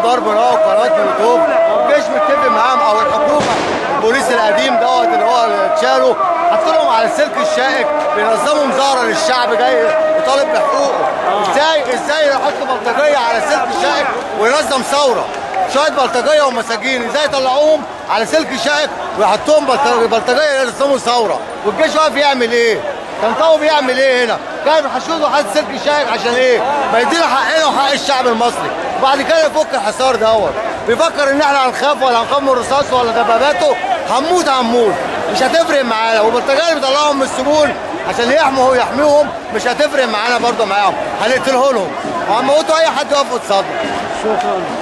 ضرب نار وقنوات مولوتوف الجيش متفق معاهم او الحكومه البوليس القديم دوت اللي هو اللي اتشالوا حاطين لهم على السلك الشائك بينظموا مظاهره للشعب جاي يطالب بحقوقه ازاي ازاي يحط بلطجيه على السلك الشائك وينظم ثوره شويه بلطجيه ومساجين ازاي يطلعوهم على سلك شائك ويحطوهم بلطجيه بلطجيه ينظموا ثوره والجيش واقف يعمل ايه؟ كان طاو بيعمل ايه هنا؟ كان حشود وحد سلك الشائك عشان ايه؟ ما يدينا حقنا وحق الشعب المصري وبعد كده يفك الحصار دوت بيفكر ان احنا هنخاف ولا هنخاف من الرصاص ولا دباباته هنموت هنموت مش هتفرق معانا والبلطجيه اللي بيطلعهم من السجون عشان يحموا يحميهم مش هتفرق معانا برضه معاهم هنقتله لهم وهنموتوا اي حد يقف قصادنا شكرا